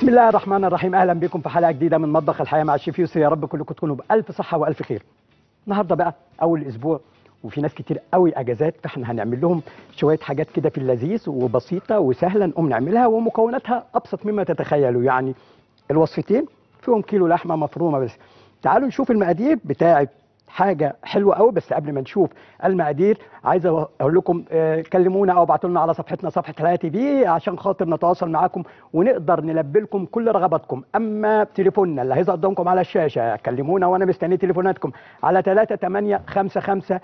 بسم الله الرحمن الرحيم اهلا بكم في حلقه جديده من مطبخ الحياه مع الشيف يوسف يا رب كلكم تكونوا بالف صحه والف خير النهارده بقى اول اسبوع وفي ناس كتير قوي اجازات فاحنا هنعمل لهم شويه حاجات كده في اللذيذ وبسيطه وسهله نقوم نعملها ومكوناتها ابسط مما تتخيلوا يعني الوصفتين فيهم كيلو لحمه مفرومه بس تعالوا نشوف المقادير بتاعه حاجه حلوه قوي بس قبل ما نشوف المقادير عايز اقول لكم آه، كلمونا او ابعتوا لنا على صفحتنا صفحه حياه تي في عشان خاطر نتواصل معاكم ونقدر نلبي لكم كل رغباتكم اما تليفوننا اللي هيظهر قدامكم على الشاشه كلمونا وانا مستني تليفوناتكم على 38 55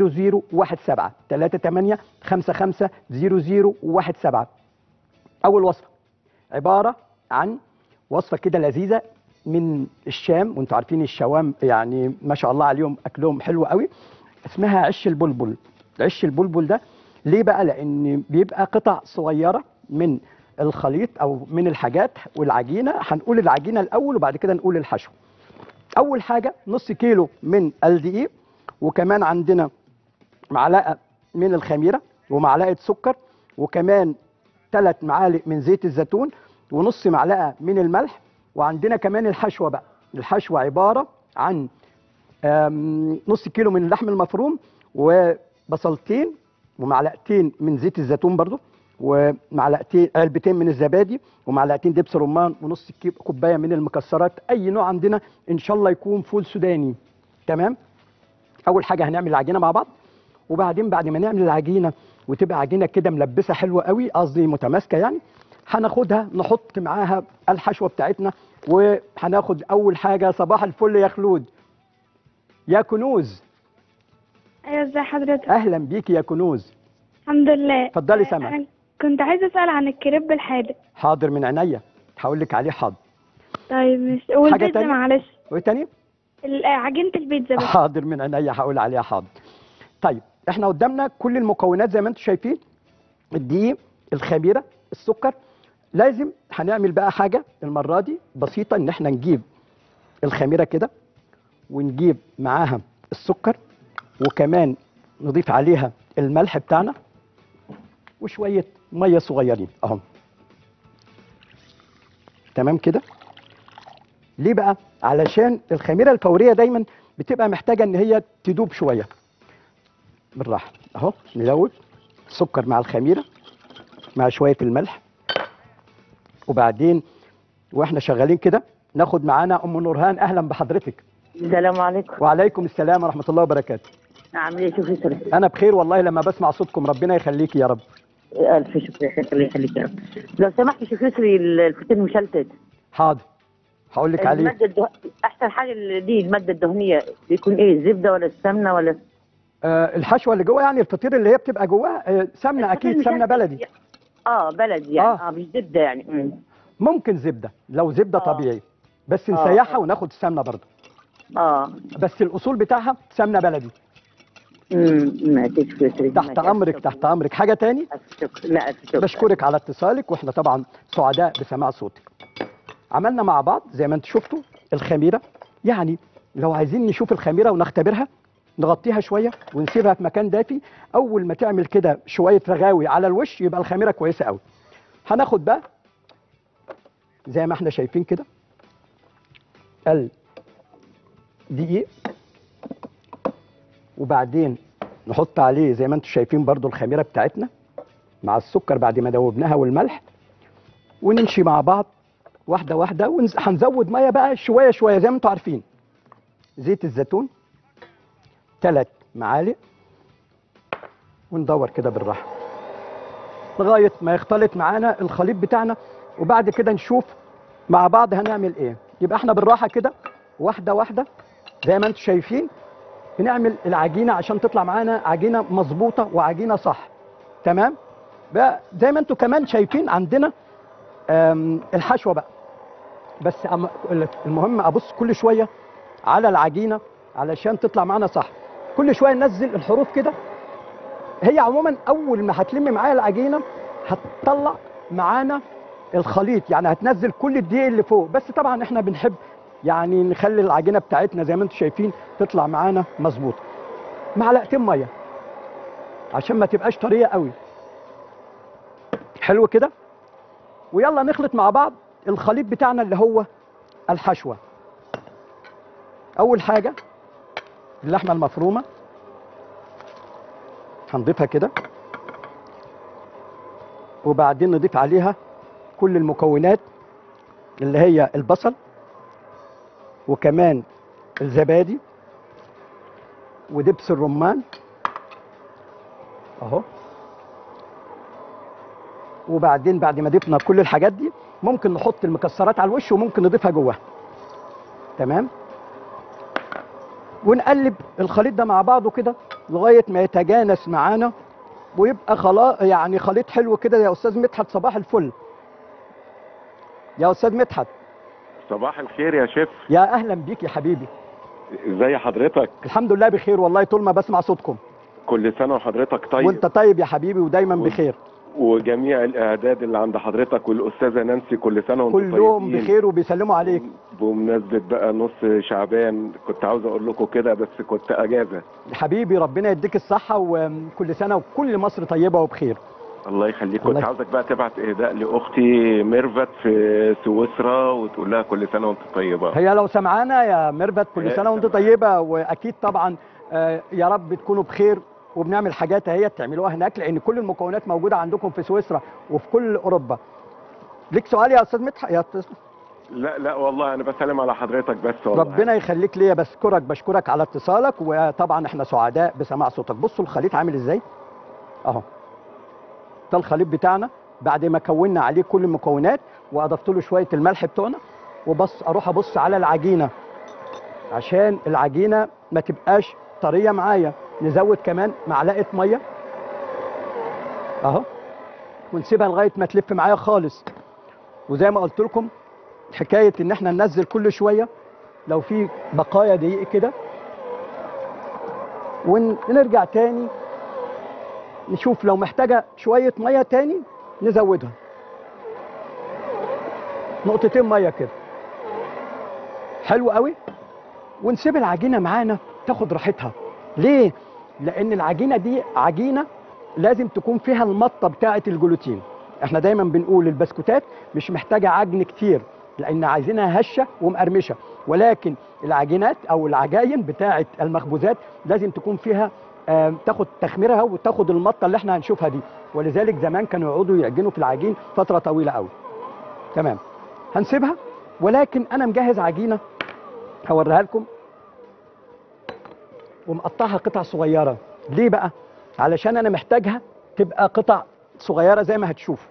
0017 38 55 0017 اول وصفه عباره عن وصفه كده لذيذه من الشام وانتوا عارفين الشوام يعني ما شاء الله عليهم اكلهم حلو قوي اسمها عش البلبل عش البلبل ده ليه بقى لان بيبقى قطع صغيره من الخليط او من الحاجات والعجينه هنقول العجينه الاول وبعد كده نقول الحشو اول حاجه نص كيلو من الدقيق وكمان عندنا معلقه من الخميره ومعلقه سكر وكمان ثلاث معالق من زيت الزيتون ونص معلقه من الملح وعندنا كمان الحشوه بقى الحشوه عباره عن آم، نص كيلو من اللحم المفروم وبصلتين ومعلقتين من زيت الزيتون برضو ومعلقتين علبتين من الزبادي ومعلقتين دبس رمان ونص كيب- كوبايه من المكسرات اي نوع عندنا ان شاء الله يكون فول سوداني تمام اول حاجه هنعمل العجينه مع بعض وبعدين بعد ما نعمل العجينه وتبقى عجينه كده ملبسه حلوه قوي قصدي متماسكه يعني هناخدها نحط معاها الحشوه بتاعتنا وهناخد اول حاجه صباح الفل يا خلود يا كنوز ايوه ازي حضرتك اهلا بيكي يا كنوز الحمد لله اتفضلي سما. أنا كنت عايزه اسال عن الكريب الحادق حاضر من عينيا هقول لك عليه حاضر طيب مش والبيتزا تانية؟ معلش وايه تاني ال- عجينه البيتزا بس حاضر من عينيا هقول عليها حاضر طيب احنا قدامنا كل المكونات زي ما انتم شايفين الدقيق الخميره السكر لازم هنعمل بقى حاجه المره دي بسيطه ان احنا نجيب الخميره كده ونجيب معاها السكر وكمان نضيف عليها الملح بتاعنا وشويه ميه صغيرين اهم تمام كده ليه بقى علشان الخميره الفوريه دايما بتبقى محتاجه ان هي تدوب شويه بالراحه اهو نزود سكر مع الخميره مع شويه الملح وبعدين واحنا شغالين كده ناخد معانا ام نورهان اهلا بحضرتك السلام عليكم وعليكم السلام ورحمه الله وبركاته عامل ايه شوفي سلام انا بخير والله لما بسمع صوتكم ربنا يخليكي يا رب الف شكر يا شيخ الله يخليك يا رب لو سمحت شوفي يسري الفطير المشلتت حاضر هقول لك عليه الماده الده... احسن حاجه اللي دي الماده الدهنيه بيكون ايه الزبده ولا السمنه ولا آه الحشوه اللي جوه يعني الفطير اللي هي بتبقى جواه آه سمنه اكيد الفطير سمنه المشلتت. بلدي اه بلدي يعني آه. اه, مش زبده يعني مم. ممكن زبده لو زبده آه. طبيعي بس آه. نسيحها وناخد السمنه برضه اه بس الاصول بتاعها سمنه بلدي امم ماشي شوفي يسري تحت ماشي، ألف امرك شكر. تحت امرك حاجه تاني ألف شكر لا ألف شكر بشكرك على اتصالك واحنا طبعا سعداء بسماع صوتك عملنا مع بعض زي ما انتم شفتوا الخميره يعني لو عايزين نشوف الخميره ونختبرها نغطيها شويه ونسيبها في مكان دافي اول ما تعمل كده شويه رغاوي على الوش يبقى الخميره كويسه قوي هناخد بقى زي ما احنا شايفين كده الدقيق وبعدين نحط عليه زي ما انتم شايفين برضو الخميره بتاعتنا مع السكر بعد ما دوبناها والملح ونمشي مع بعض واحده واحده وهنزود ميه بقى شويه شويه زي ما انتم عارفين زيت الزيتون ثلاث معالق وندور كده بالراحه لغايه ما يختلط معانا الخليط بتاعنا وبعد كده نشوف مع بعض هنعمل ايه يبقى احنا بالراحه كده واحده واحده زي ما انتم شايفين بنعمل العجينه عشان تطلع معانا عجينه مظبوطه وعجينه صح تمام بقى زي ما انتم كمان شايفين عندنا آم، الحشوه بقى بس أما- المهم ابص كل شويه على العجينه علشان تطلع معانا صح كل شويه ننزل الحروف كده هي عموما اول ما هتلم معايا العجينه هتطلع معانا الخليط يعني هتنزل كل الدقيق اللي فوق بس طبعا احنا بنحب يعني نخلي العجينه بتاعتنا زي ما انتم شايفين تطلع معانا مظبوطه معلقتين ميه عشان ما تبقاش طريه قوي حلو كده ويلا نخلط مع بعض الخليط بتاعنا اللي هو الحشوه اول حاجه اللحمه المفرومه هنضيفها كده وبعدين نضيف عليها كل المكونات اللي هي البصل وكمان الزبادي ودبس الرمان اهو وبعدين بعد ما ضفنا كل الحاجات دي ممكن نحط المكسرات على الوش وممكن نضيفها جواها تمام ونقلب الخليط ده مع بعضه كده لغايه ما يتجانس معانا ويبقى خلاص يعني خليط حلو كده يا استاذ مدحت صباح الفل يا استاذ مدحت صباح الخير يا شيف يا اهلا بيك يا حبيبي ازي حضرتك الحمد لله بخير والله طول ما بسمع صوتكم كل سنه وحضرتك طيب وانت طيب يا حبيبي ودايما وانت بخير وجميع الاعداد اللي عند حضرتك والاستاذه نانسي كل سنه وانتم كلهم طيبين. بخير وبيسلموا عليك بمناسبه بقى نص شعبان كنت عاوز اقول لكم كده بس كنت اجازه حبيبي ربنا يديك الصحة وكل سنة وكل مصر طيبة وبخير الله يخليك الله كنت يخ- عاوزك بقى تبعت اهداء لاختي ميرفت في سويسرا وتقول لها كل سنه وانت طيبه هي لو سمعانا يا ميرفت كل هي سنة وانت سمعانا. طيبة وأكيد طبعا آه، يا رب تكونوا بخير وبنعمل حاجات اهي تعملوها هناك لأن كل المكونات موجودة عندكم في سويسرا وفي كل أوروبا ليك سؤال يا أستاذ مدحت يا أستاذ لا لا والله انا بسلم على حضرتك بس والله ربنا يخليك ليا بشكرك بشكرك على اتصالك وطبعا احنا سعداء بسماع صوتك بصوا الخليط عامل ازاي اهو ده الخليط بتاعنا بعد ما كونا عليه كل المكونات واضفت له شويه الملح بتوعنا وبص اروح ابص على العجينه عشان العجينه ما تبقاش طريه معايا نزود كمان معلقه ميه اهو ونسيبها لغايه ما تلف معايا خالص وزي ما قلت لكم حكايه ان احنا ننزل كل شويه لو في بقايا دقيق كده ونرجع تاني نشوف لو محتاجه شويه ميه تاني نزودها نقطتين ميه كده حلو قوي ونسيب العجينه معانا تاخد راحتها ليه لان العجينه دي عجينه لازم تكون فيها المطه بتاعه الجلوتين احنا دايما بنقول البسكوتات مش محتاجه عجن كتير لان عايزينها هشه ومقرمشه ولكن العجينات او العجاين بتاعه المخبوزات لازم تكون فيها آه، تاخد تخميرها وتاخد المطه اللي احنا هنشوفها دي ولذلك زمان كانوا يقعدوا يعجنوا في العجين فتره طويله قوي تمام هنسيبها ولكن انا مجهز عجينه هوريها لكم ومقطعها قطع صغيره ليه بقى علشان انا محتاجها تبقى قطع صغيره زي ما هتشوفوا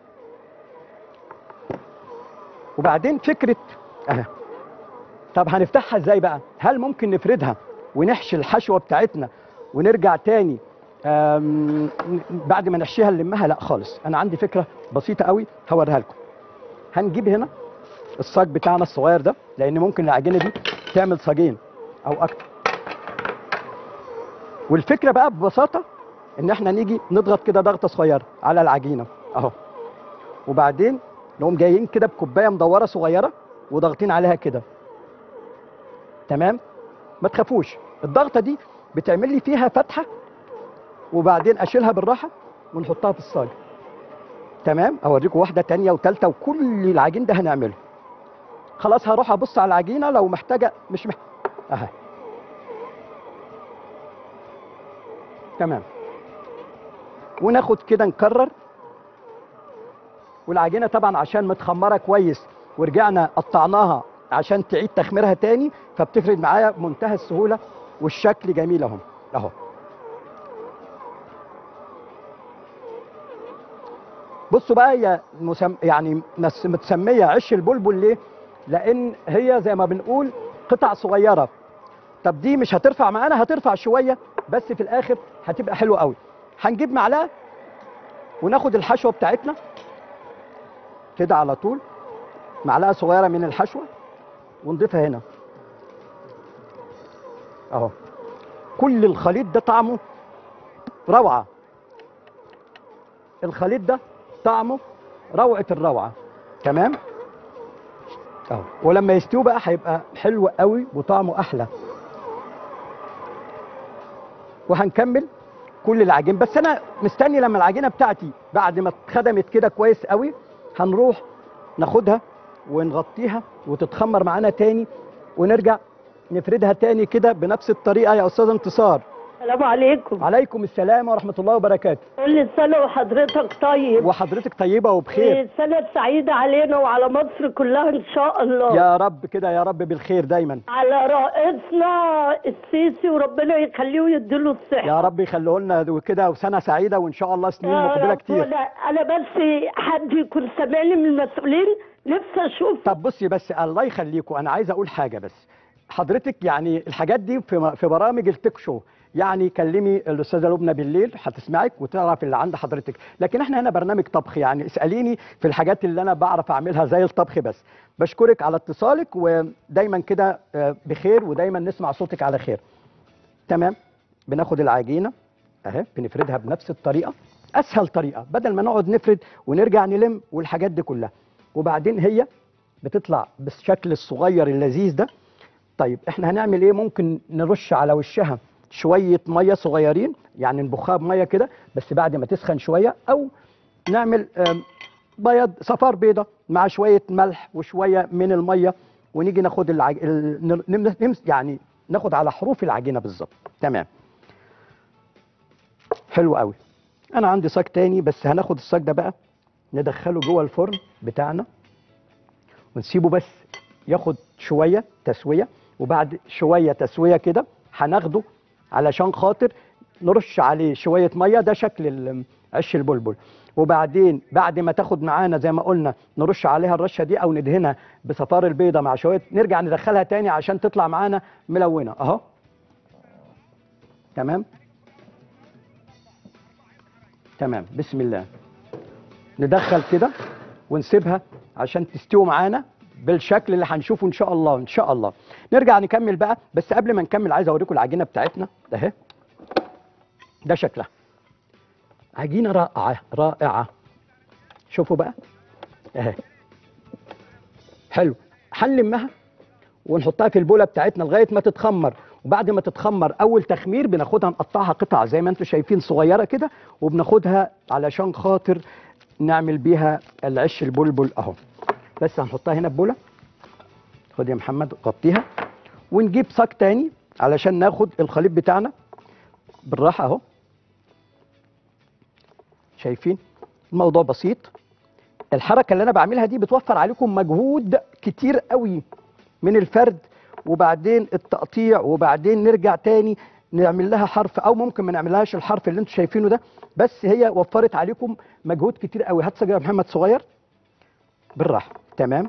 وبعدين فكره اهي طب هنفتحها ازاي بقى هل ممكن نفردها ونحشي الحشوه بتاعتنا ونرجع تاني آم، بعد ما نحشيها نلمها لا خالص انا عندي فكره بسيطه قوي هوريها لكم هنجيب هنا الصاج بتاعنا الصغير ده لان ممكن العجينه دي تعمل صاجين او اكتر والفكره بقى ببساطه ان احنا نيجي نضغط كده ضغطه صغيره على العجينه اهو وبعدين نقوم جايين كده بكوبايه مدوره صغيره وضاغطين عليها كده تمام ما تخافوش الضغطه دي بتعمل لي فيها فتحه وبعدين اشيلها بالراحه ونحطها في الصاج تمام اوريكم واحده تانية وتالتة وكل العجين ده هنعمله خلاص هروح ابص على العجينه لو محتاجه مش محتاجه اهي تمام وناخد كده نكرر والعجينه طبعا عشان متخمره كويس ورجعنا قطعناها عشان تعيد تخميرها تاني فبتفرد معايا بمنتهى السهوله والشكل جميل اهو اهو بصوا بقى هي مسم... يعني مس- متسميه عش البلبل ليه؟ لان هي زي ما بنقول قطع صغيره طب دي مش هترفع معانا هترفع شويه بس في الاخر هتبقى حلوه قوي هنجيب معلقه وناخد الحشوه بتاعتنا كده على طول معلقه صغيره من الحشوه ونضيفها هنا اهو كل الخليط ده طعمه روعه الخليط ده طعمه روعه الروعه تمام اهو ولما يستوي بقى هيبقى حلو قوي وطعمه احلى وهنكمل كل العجين بس انا مستني لما العجينه بتاعتي بعد ما اتخدمت كده كويس قوي هنروح ناخدها ونغطيها وتتخمر معانا تاني ونرجع نفردها تاني كده بنفس الطريقه يا استاذ انتصار السلام عليكم عليكم السلام ورحمه الله وبركاته كل سنة وحضرتك طيب وحضرتك طيبه وبخير سنة سعيدة علينا وعلى مصر كلها إن شاء الله يا رب كده يا رب بالخير دايما على رئيسنا السيسي وربنا يخليه ويديله الصحة يا رب يخليه لنا وكده وسنه سعيده وان شاء الله سنين يا مقبله رب. كتير أنا أنا بس حد يكون سامعني من المسؤولين نفسي أشوف طب بصي بس الله يخليكم انا عايز اقول حاجه بس حضرتك يعني الحاجات دي في في برامج التيك شو يعني كلمي الاستاذه لبنى بالليل هتسمعك وتعرف اللي عند حضرتك لكن احنا هنا برنامج طبخ يعني اساليني في الحاجات اللي انا بعرف اعملها زي الطبخ بس بشكرك على اتصالك ودايما كده آه، بخير ودايما نسمع صوتك على خير تمام بناخد العجينه اهي بنفردها بنفس الطريقه اسهل طريقه بدل ما نقعد نفرد ونرجع نلم والحاجات دي كلها وبعدين هي بتطلع بالشكل الصغير اللذيذ ده طيب احنا هنعمل ايه ممكن نرش على وشها شويه ميه صغيرين يعني نبخها بميه كده بس بعد ما تسخن شويه او نعمل آم، بيض صفار بيضه مع شويه ملح وشويه من الميه ونيجي ناخد العج... ال... نم- نم- نمس... يعني ناخد على حروف العجينه بالظبط تمام حلو قوي انا عندي صاج تاني بس هناخد الصاج ده بقى ندخله جوه الفرن بتاعنا ونسيبه بس ياخد شويه تسويه وبعد شويه تسويه كده هناخده علشان خاطر نرش عليه شويه ميه ده شكل ال- عش البلبل وبعدين بعد ما تاخد معانا زي ما قلنا نرش عليها الرشه دي او ندهنها بصفار البيضه مع شويه نرجع ندخلها تاني عشان تطلع معانا ملونه اهو تمام تمام بسم الله ندخل كده ونسيبها عشان تستوي معانا بالشكل اللي هنشوفه ان شاء الله ان شاء الله نرجع نكمل بقى بس قبل ما نكمل عايز اوريكم العجينه بتاعتنا اهي ده شكلها عجينه رائعه رائعه شوفوا بقى اهي حلو هنلمها ونحطها في البوله بتاعتنا لغايه ما تتخمر وبعد ما تتخمر اول تخمير بناخدها نقطعها قطع زي ما انتم شايفين صغيره كده وبناخدها علشان خاطر نعمل بيها العش البلبل اهو بس هنحطها هنا في بوله خد يا محمد غطيها ونجيب صاج تاني علشان ناخد الخليط بتاعنا بالراحه اهو شايفين الموضوع بسيط الحركه اللي انا بعملها دي بتوفر عليكم مجهود كتير قوي من الفرد وبعدين التقطيع وبعدين نرجع تاني نعمل لها حرف او ممكن ما نعملهاش الحرف اللي انتم شايفينه ده بس هي وفرت عليكم مجهود كتير قوي هات سجاير يا محمد صغير بالراحه تمام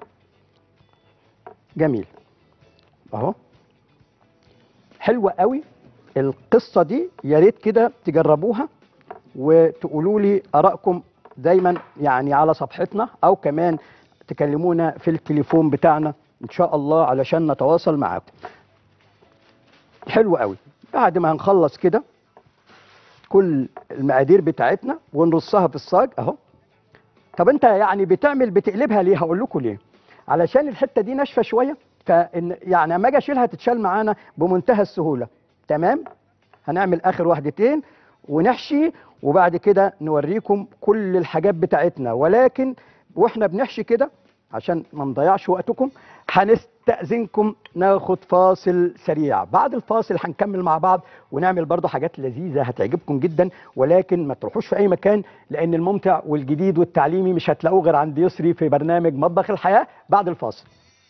جميل اهو حلوه قوي القصه دي يا ريت كده تجربوها وتقولوا لي ارائكم دايما يعني على صفحتنا او كمان تكلمونا في التليفون بتاعنا ان شاء الله علشان نتواصل معاكم حلو قوي بعد ما هنخلص كده كل المقادير بتاعتنا ونرصها في الصاج اهو طب انت يعني بتعمل بتقلبها ليه هقول لكم ليه علشان الحته دي ناشفه شويه فان يعني اما اجي اشيلها تتشال معانا بمنتهى السهوله تمام هنعمل اخر واحدتين ونحشي وبعد كده نوريكم كل الحاجات بتاعتنا ولكن واحنا بنحشي كده عشان ما نضيعش وقتكم هنستأذنكم ناخد فاصل سريع بعد الفاصل هنكمل مع بعض ونعمل برضو حاجات لذيذة هتعجبكم جدا ولكن ما تروحوش في أي مكان لأن الممتع والجديد والتعليمي مش هتلاقوه غير عند يسري في برنامج مطبخ الحياة بعد الفاصل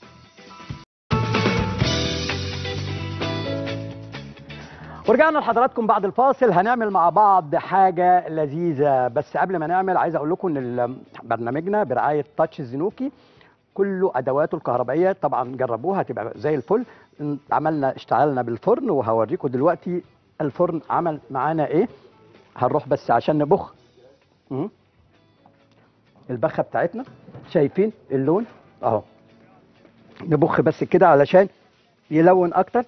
ورجعنا لحضراتكم بعد الفاصل هنعمل مع بعض حاجة لذيذة بس قبل ما نعمل عايز أقول لكم إن ال- برنامجنا برعاية تاتش الزنوكي كله أدواته الكهربائية طبعا جربوها هتبقى زي الفل عملنا اشتغلنا بالفرن وهوريكم دلوقتي الفرن عمل معانا إيه هنروح بس عشان نبخ مم. البخة بتاعتنا شايفين اللون أهو نبخ بس كده علشان يلون أكتر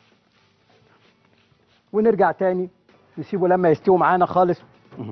ونرجع تاني نسيبه لما يستوي معانا خالص مهم.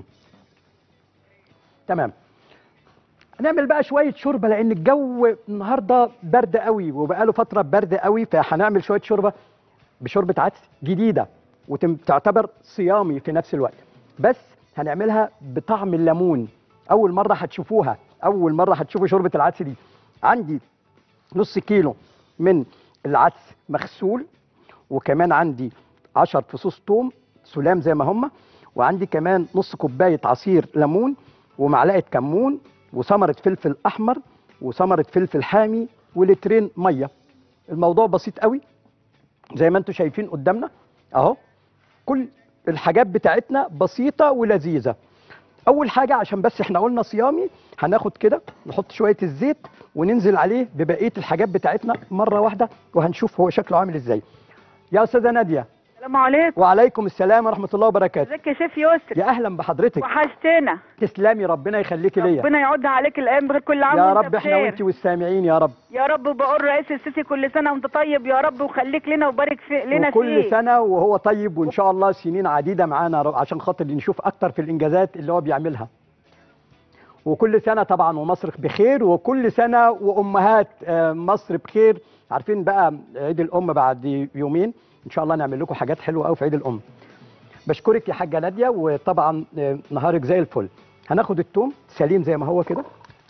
تمام هنعمل بقى شويه شوربه لان الجو النهارده برد قوي وبقاله فتره برد قوي فهنعمل شويه شوربه بشوربه عدس جديده وتعتبر صيامي في نفس الوقت بس هنعملها بطعم الليمون اول مره هتشوفوها اول مره هتشوفوا شوربه العدس دي عندي نص كيلو من العدس مغسول وكمان عندي 10 فصوص توم سلام زي ما هم وعندي كمان نص كوبايه عصير ليمون ومعلقه كمون وثمره فلفل احمر وثمره فلفل حامي ولترين ميه الموضوع بسيط قوي زي ما انتم شايفين قدامنا اهو كل الحاجات بتاعتنا بسيطه ولذيذه اول حاجه عشان بس احنا قلنا صيامي هناخد كده نحط شويه الزيت وننزل عليه ببقيه الحاجات بتاعتنا مره واحده وهنشوف هو شكله عامل ازاي يا استاذه ناديه السلام عليكم وعليكم السلام ورحمه الله وبركاته ازيك يا شيف يسر يا اهلا بحضرتك وحشتنا تسلمي ربنا يخليكي ليا ربنا يعودها عليك الايام بخير كل عام يا وانت رب احنا بخير. وانت والسامعين يا رب يا رب وبقول رئيس السيسي كل سنه وانت طيب يا رب وخليك لنا وبارك في لنا وكل فيه سنه وهو طيب وان شاء الله سنين عديده معانا ر- عشان خاطر نشوف اكتر في الانجازات اللي هو بيعملها وكل سنه طبعا ومصر بخير وكل سنه وامهات آه، مصر بخير عارفين بقى عيد الام بعد يومين ان شاء الله نعمل لكم حاجات حلوه قوي في عيد الام بشكرك يا حاجه ناديه وطبعا آه، نهارك زي الفل هناخد التوم سليم زي ما هو كده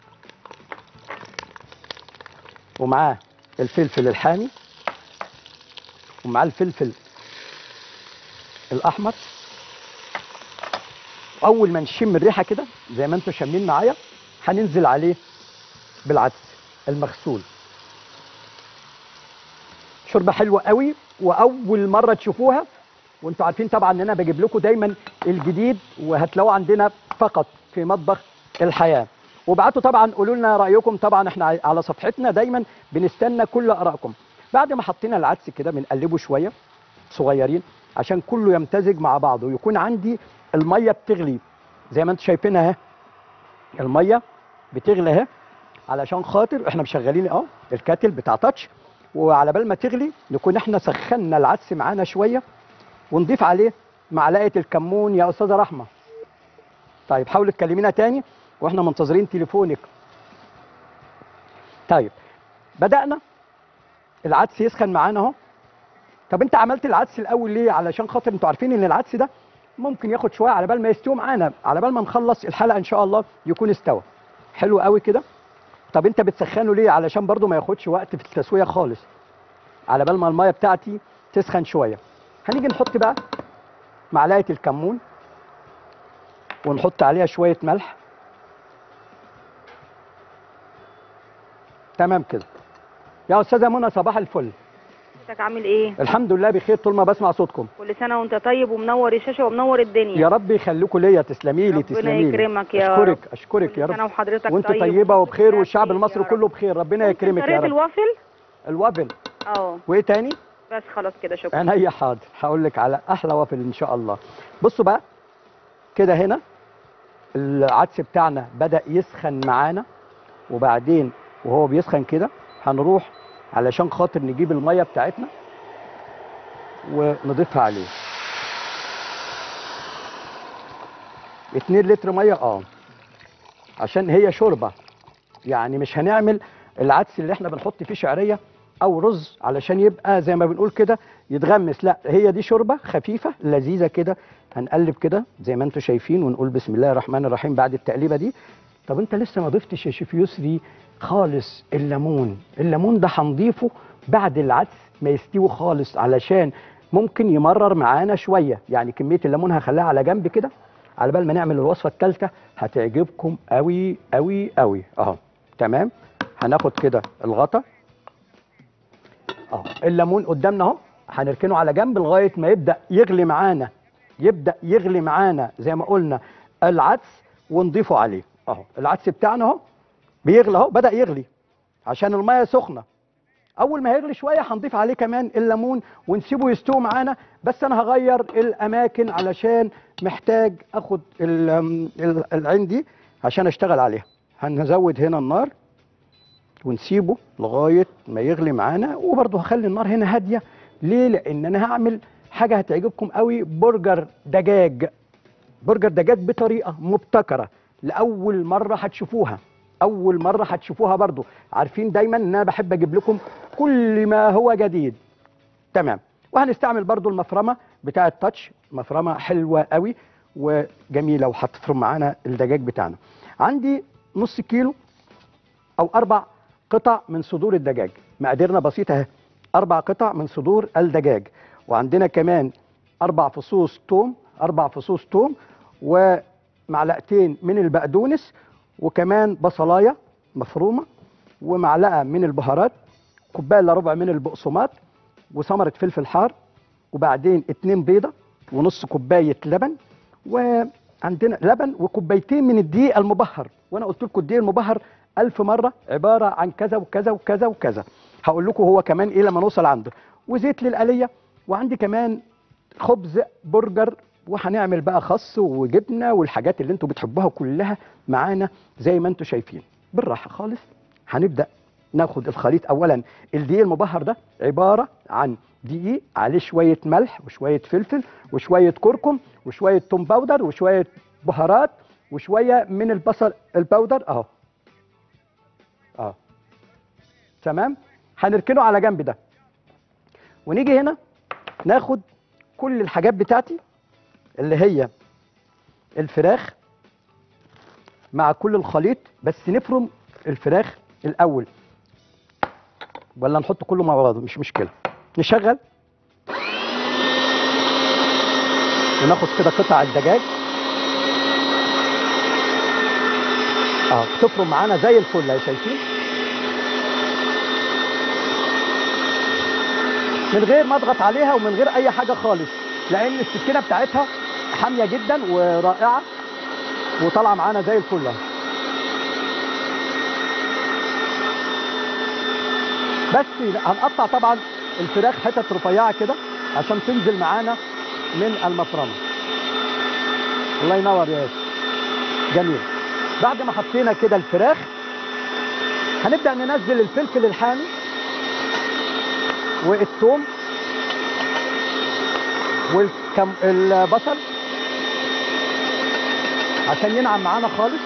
ومعاه الفلفل الحامي ومعاه الفلفل الاحمر اول ما نشم الريحه كده زي ما انتم شامين معايا هننزل عليه بالعدس المغسول شوربه حلوه قوي واول مره تشوفوها وانتم عارفين طبعا ان انا بجيب لكم دايما الجديد وهتلاقوه عندنا فقط في مطبخ الحياه وابعتوا طبعا قولوا لنا رايكم طبعا احنا على صفحتنا دايما بنستنى كل ارائكم بعد ما حطينا العدس كده بنقلبه شويه صغيرين عشان كله يمتزج مع بعضه ويكون عندي الميه بتغلي زي ما انتم شايفينها اهي الميه بتغلي اهي علشان خاطر احنا مشغلين اهو الكاتل بتاع تاتش وعلى بال ما تغلي نكون احنا سخنا العدس معانا شويه ونضيف عليه معلقه الكمون يا استاذه رحمه طيب حاولي تكلمينا تاني واحنا منتظرين تليفونك طيب بدأنا العدس يسخن معانا اهو طب انت عملت العدس الاول ليه علشان خاطر انتوا عارفين ان العدس ده ممكن ياخد شويه على بال ما يستوي معانا على بال ما نخلص الحلقه ان شاء الله يكون استوى حلو قوي كده طب انت بتسخنه ليه علشان برضو ما ياخدش وقت في التسويه خالص على بال ما الميه بتاعتي تسخن شويه هنيجي نحط بقى معلقه الكمون ونحط عليها شويه ملح تمام كده يا استاذه منى صباح الفل حضرتك عامل ايه الحمد لله بخير طول ما بسمع صوتكم كل سنه وانت طيب ومنور الشاشه ومنور الدنيا يا رب يخليكم ليا تسلمي لي ربنا تسلمي لي يكرمك يا اشكرك رب. اشكرك كل يا سنة رب وحضرتك وانت طيب طيبه وكل وبخير سنة والشعب بخير المصري يا كله رب. بخير ربنا ممكن يكرمك يا طريقة رب الوافل الوافل اه وايه تاني بس خلاص كده شكرا انا هي حاضر هقول لك على احلى وافل ان شاء الله بصوا بقى كده هنا العدس بتاعنا بدا يسخن معانا وبعدين وهو بيسخن كده هنروح علشان خاطر نجيب الميه بتاعتنا ونضيفها عليه 2 لتر ميه اه عشان هي شوربه يعني مش هنعمل العدس اللي احنا بنحط فيه شعريه او رز علشان يبقى زي ما بنقول كده يتغمس لا هي دي شوربه خفيفه لذيذه كده هنقلب كده زي ما انتم شايفين ونقول بسم الله الرحمن الرحيم بعد التقليبه دي طب انت لسه ما ضفتش يا شيف يسري خالص الليمون الليمون ده هنضيفه بعد العدس ما يستوي خالص علشان ممكن يمرر معانا شويه يعني كميه الليمون هخليها على جنب كده على بال ما نعمل الوصفه الثالثه هتعجبكم قوي قوي قوي اهو تمام هناخد كده الغطا اهو الليمون قدامنا اهو هنركنه على جنب لغايه ما يبدا يغلي معانا يبدا يغلي معانا زي ما قلنا العدس ونضيفه عليه اهو العدس بتاعنا اهو بيغلي اهو بدا يغلي عشان الميه سخنه اول ما هيغلي شويه هنضيف عليه كمان الليمون ونسيبه يستوي معانا بس انا هغير الاماكن علشان محتاج اخد ال- ال- العين دي عشان اشتغل عليها هنزود هنا النار ونسيبه لغايه ما يغلي معانا وبرضه هخلي النار هنا هاديه ليه لان انا هعمل حاجه هتعجبكم قوي برجر دجاج برجر دجاج بطريقه مبتكره لاول مره هتشوفوها اول مره هتشوفوها برضو عارفين دايما ان انا بحب اجيب لكم كل ما هو جديد تمام وهنستعمل برضو المفرمه بتاعه تاتش مفرمه حلوه قوي وجميله وهتفرم معانا الدجاج بتاعنا عندي نص كيلو او اربع قطع من صدور الدجاج مقاديرنا بسيطه اهي اربع قطع من صدور الدجاج وعندنا كمان اربع فصوص توم اربع فصوص توم ومعلقتين من البقدونس وكمان بصلايه مفرومه ومعلقه من البهارات كوبايه الا ربع من البقسماط وثمره فلفل حار وبعدين اتنين بيضه ونص كوبايه لبن وعندنا لبن وكوبايتين من الدقيق المبهر وانا قلت لكم الدقيق المبهر ألف مرة عبارة عن كذا وكذا وكذا وكذا هقول لكم هو كمان ايه لما نوصل عنده وزيت للقلية وعندي كمان خبز برجر وهنعمل بقى خس وجبنة والحاجات اللي انتوا بتحبوها كلها معانا زي ما انتوا شايفين بالراحة خالص هنبدأ ناخد الخليط اولا الدقيق المبهر ده عبارة عن دقيق عليه شوية ملح وشوية فلفل وشوية كركم وشوية توم باودر وشوية بهارات وشوية من البصل الباودر اهو اه تمام هنركنه على جنب ده ونيجي هنا ناخد كل الحاجات بتاعتي اللي هي الفراخ مع كل الخليط بس نفرم الفراخ الاول ولا نحط كله مع بعضه مش مشكله نشغل وناخد كده قطع الدجاج اه بتفرم معانا زي الفل يا شايفين من غير ما اضغط عليها ومن غير اي حاجه خالص لان السكينه بتاعتها حاميه جدا ورائعه وطالعه معانا زي الفل اهو. بس هنقطع طبعا الفراخ حتت رفيعه كده عشان تنزل معانا من المفرمه الله ينور يا ياسر جميل بعد ما حطينا كده الفراخ هنبدا ننزل الفلفل الحامي والثوم والكم البصل عشان ينعم معانا خالص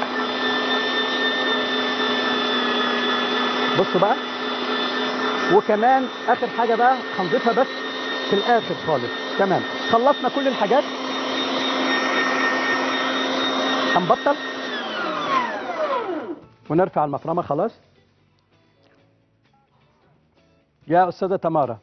بصوا بقى وكمان اخر حاجه بقى هنضيفها بس في الاخر خالص تمام خلصنا كل الحاجات هنبطل ونرفع المفرمه خلاص يا استاذه تمارا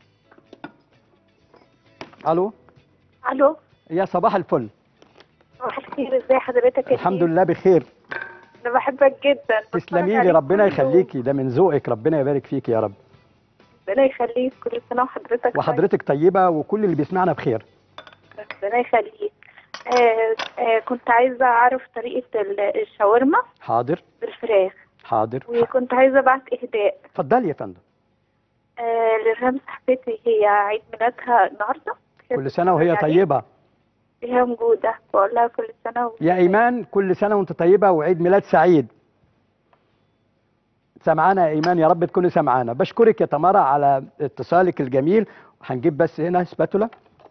الو الو يا صباح الفل صباح الخير ازي حضرتك يا الحمد شيخ؟ لله بخير انا بحبك جدا بتفرج تسلمي لي عليك ربنا كل يوم. يخليكي ده من ذوقك ربنا يبارك فيك يا رب ربنا يخليك كل سنه وحضرتك وحضرتك طيبه وكل اللي بيسمعنا بخير طيب. ربنا يخليك آه آه كنت عايزه اعرف طريقه ال- الشاورما حاضر بالفراخ حاضر وكنت عايزه ابعت اهداء اتفضلي يا فندم آه لرام صاحبتي هي عيد ميلادها النهارده كل سنه وهي يعني طيبه هي موجوده بقول لها كل سنه و... يا ايمان كل سنه وانت طيبه وعيد ميلاد سعيد سمعانا يا ايمان يا رب تكوني سمعانا بشكرك يا تمارا على اتصالك الجميل هنجيب بس هنا سباتولا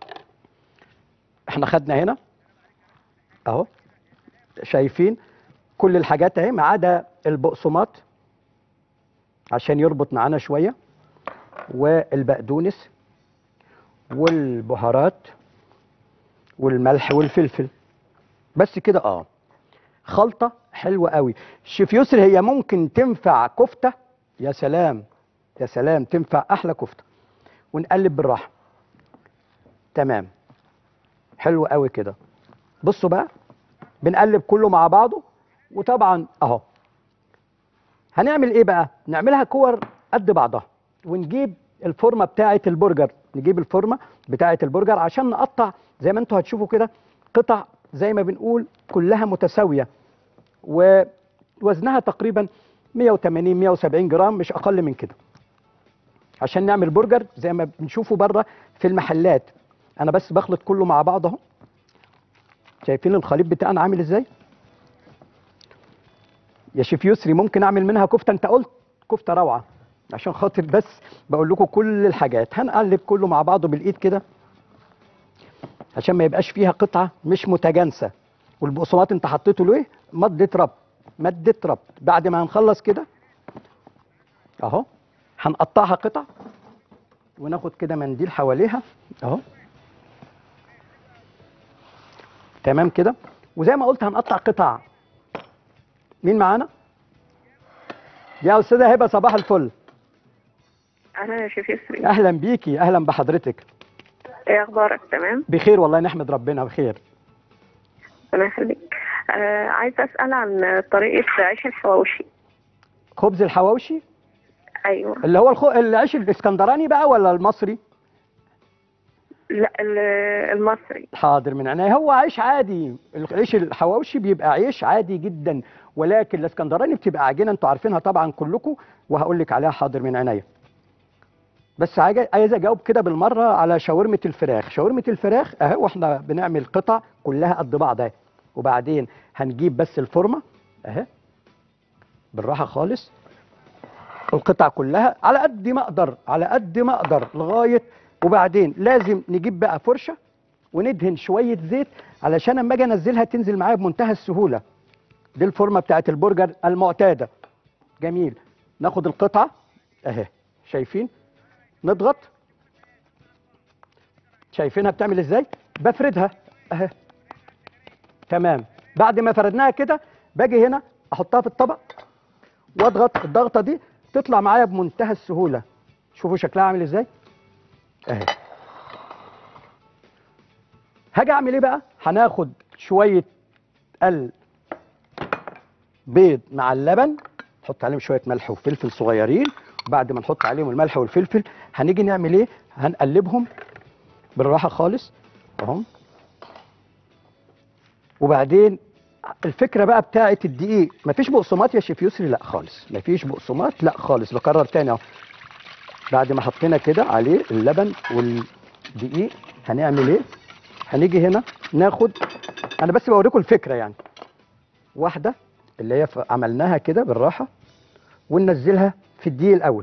احنا خدنا هنا اهو شايفين كل الحاجات اهي ما عدا البقسماط عشان يربط معانا شويه والبقدونس والبهارات والملح والفلفل بس كده اه خلطه حلوه قوي الشيف يسري هي ممكن تنفع كفته يا سلام يا سلام تنفع احلى كفته ونقلب بالراحه تمام حلو قوي كده بصوا بقى بنقلب كله مع بعضه وطبعا اهو هنعمل ايه بقى نعملها كور قد بعضها ونجيب الفورمه بتاعه البرجر نجيب الفورمه بتاعه البرجر عشان نقطع زي ما انتوا هتشوفوا كده قطع زي ما بنقول كلها متساويه ووزنها تقريبا 180 170 جرام مش اقل من كده عشان نعمل برجر زي ما بنشوفه بره في المحلات انا بس بخلط كله مع بعض اهو شايفين الخليط بتاعنا عامل ازاي يا شيف يسري ممكن اعمل منها كفته انت قلت كفته روعه عشان خاطر بس بقول لكم كل الحاجات هنقلب كله مع بعضه بالايد كده عشان ما يبقاش فيها قطعه مش متجانسه والبقسماط انت حطيته له ايه ماده ربط ماده ربط بعد ما هنخلص كده اهو هنقطعها قطع وناخد كده منديل حواليها اهو تمام كده وزي ما قلت هنقطع قطع مين معانا يا استاذه هبه صباح الفل اهلا يا شيف يسري اهلا بيكي اهلا بحضرتك ايه اخبارك تمام بخير والله نحمد ربنا بخير ربنا يخليك آه عايزه اسال عن طريقه عيش الحواوشي خبز الحواوشي ايوه اللي هو الخو... العيش الاسكندراني بقى ولا المصري لا ال- المصري حاضر من عينيا هو عيش عادي العيش الحواوشي بيبقى عيش عادي جدا ولكن الاسكندراني بتبقى عجينه انتوا عارفينها طبعا كلكم وهقول لك عليها حاضر من عينيا بس عايز عايز اجاوب كده بالمره على شاورمه الفراخ شاورمه الفراخ اهو واحنا بنعمل قطع كلها قد بعض اهي وبعدين هنجيب بس الفورمه اهي بالراحه خالص القطع كلها على قد ما اقدر على قد ما اقدر لغايه وبعدين لازم نجيب بقى فرشه وندهن شويه زيت علشان اما اجي انزلها تنزل معايا بمنتهى السهوله دي الفورمه بتاعت البرجر المعتاده جميل ناخد القطعه اهي شايفين نضغط شايفينها بتعمل ازاي بفردها اهي تمام بعد ما فردناها كده باجي هنا احطها في الطبق واضغط الضغطه دي تطلع معايا بمنتهى السهوله شوفوا شكلها عامل ازاي اهي هاجي اعمل ايه بقى هناخد شويه البيض مع اللبن نحط عليهم شويه ملح وفلفل صغيرين وبعد ما نحط عليهم الملح والفلفل هنيجي نعمل ايه هنقلبهم بالراحه خالص اهم وبعدين الفكره بقى بتاعه الدقيق مفيش بقسماط يا شيف يسري لا خالص مفيش بقسماط لا خالص بكرر تاني اهو بعد ما حطينا كده عليه اللبن والدقيق هنعمل ايه هنيجي هنا ناخد انا بس بوريكم الفكره يعني واحده اللي هي ف- عملناها كده بالراحه وننزلها في الدقيق الاول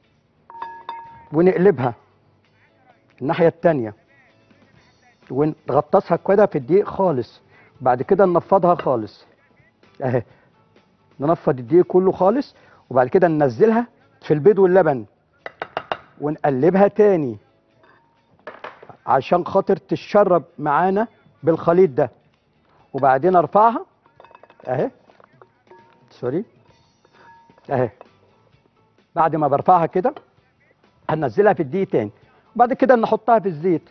ونقلبها الناحيه الثانيه ونغطسها كده في الدقيق خالص بعد كده ننفضها خالص اهي ننفض الدقيق كله خالص وبعد كده ننزلها في البيض واللبن ونقلبها تاني عشان خاطر تشرب معانا بالخليط ده وبعدين ارفعها اهي سوري اهي بعد ما برفعها كده هنزلها في الدقيق تاني وبعد كده نحطها في الزيت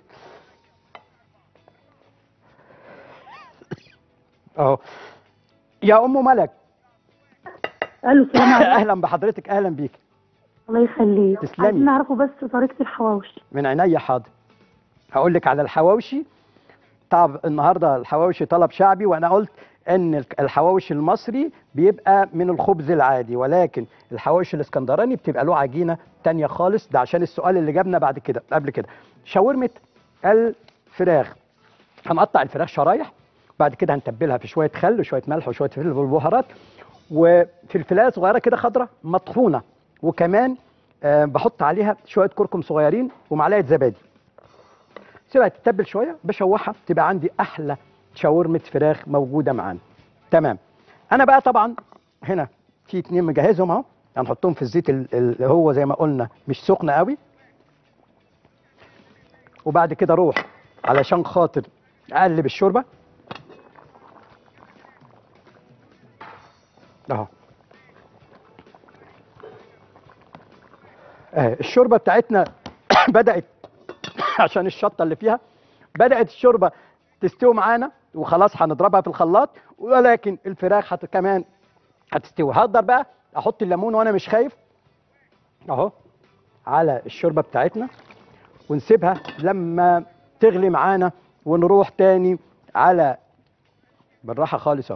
اهو يا ام ملك الو السلام عليكم اهلا بحضرتك اهلا بيك الله يخليك تسلمي. عايزين نعرفه بس طريقه الحواوشي من عينيا حاضر هقول لك على الحواوشي طب النهارده الحواوشي طلب شعبي وانا قلت ان الك- الحواوشي المصري بيبقى من الخبز العادي ولكن الحواوشي الاسكندراني بتبقى له عجينه تانية خالص ده عشان السؤال اللي جابنا بعد كده قبل كده شاورمه الفراخ هنقطع الفراخ شرايح بعد كده هنتبلها في شويه خل وشويه ملح وشويه فلفل وبهارات وفلفلايه صغيره كده خضراء مطحونه وكمان آه بحط عليها شويه كركم صغيرين ومعلقه زبادي سيبها تتبل شويه بشوحها تبقى عندي احلى شاورمه فراخ موجوده معانا تمام انا بقى طبعا هنا في اتنين مجهزهم اهو هنحطهم في الزيت ال- اللي هو زي ما قلنا مش سخن قوي وبعد كده اروح علشان خاطر اقلب الشوربه اهو آه، الشوربه بتاعتنا بدات عشان الشطه اللي فيها بدات الشوربه تستوي معانا وخلاص هنضربها في الخلاط ولكن الفراخ هت كمان هتستوي هقدر بقى احط الليمون وانا مش خايف اهو على الشوربه بتاعتنا ونسيبها لما تغلي معانا ونروح تاني على بالراحه خالص اهو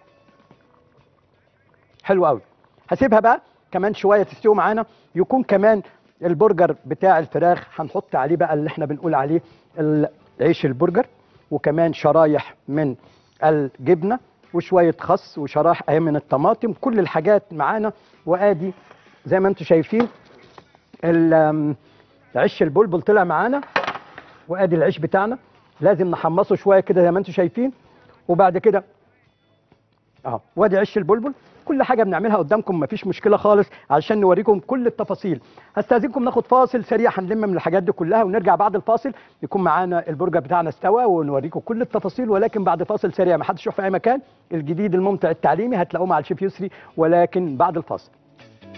حلو قوي هسيبها بقى كمان شويه تستوي معانا يكون كمان البرجر بتاع الفراخ هنحط عليه بقى اللي احنا بنقول عليه العيش البرجر وكمان شرايح من الجبنه وشويه خس وشرايح اهي من الطماطم كل الحاجات معانا وادي زي ما انتم شايفين ال- آم، عيش البلبل طلع معانا وادي العيش بتاعنا لازم نحمصه شويه كده زي ما انتم شايفين وبعد كده اهو وادي عيش البلبل كل حاجه بنعملها قدامكم مفيش مشكله خالص علشان نوريكم كل التفاصيل هستاذنكم ناخد فاصل سريع هنلم من الحاجات دي كلها ونرجع بعد الفاصل يكون معانا البرجر بتاعنا استوى ونوريكم كل التفاصيل ولكن بعد فاصل سريع ما حدش يروح في اي مكان الجديد الممتع التعليمي هتلاقوه مع الشيف يسري ولكن بعد الفاصل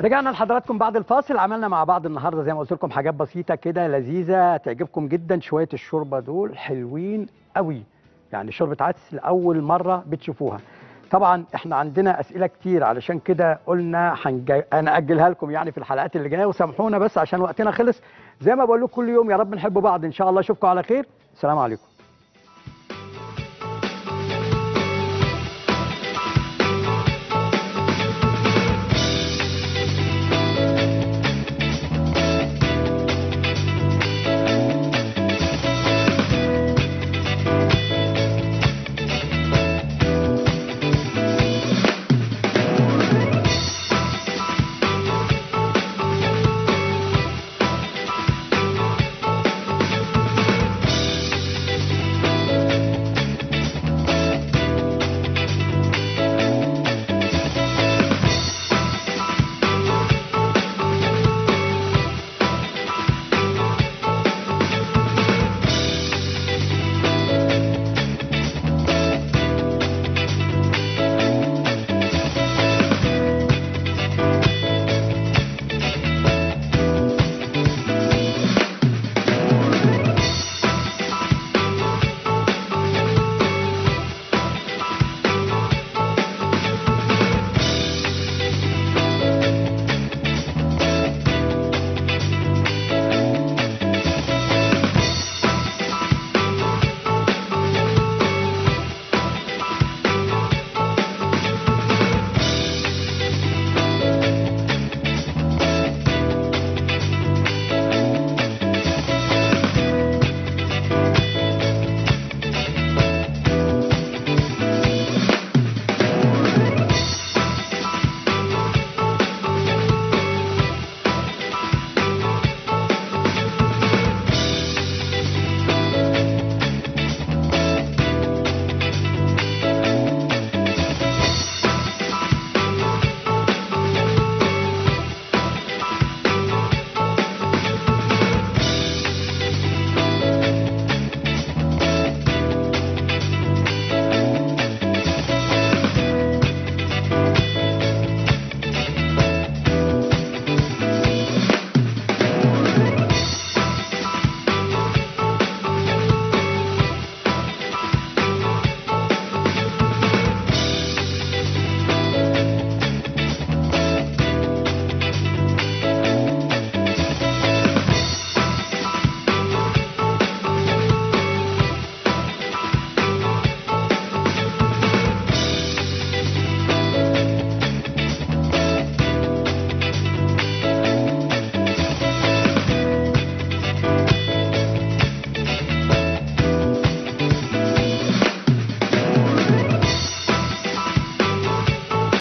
رجعنا لحضراتكم بعد الفاصل عملنا مع بعض النهارده زي ما قلت لكم حاجات بسيطه كده لذيذه تعجبكم جدا شويه الشوربه دول حلوين قوي يعني شوربه عدس لاول مره بتشوفوها طبعا احنا عندنا اسئله كتير علشان كده قلنا هنجا... انا اجلها لكم يعني في الحلقات اللي جايه وسامحونا بس عشان وقتنا خلص زي ما بقول لكم كل يوم يا رب نحب بعض ان شاء الله اشوفكم على خير السلام عليكم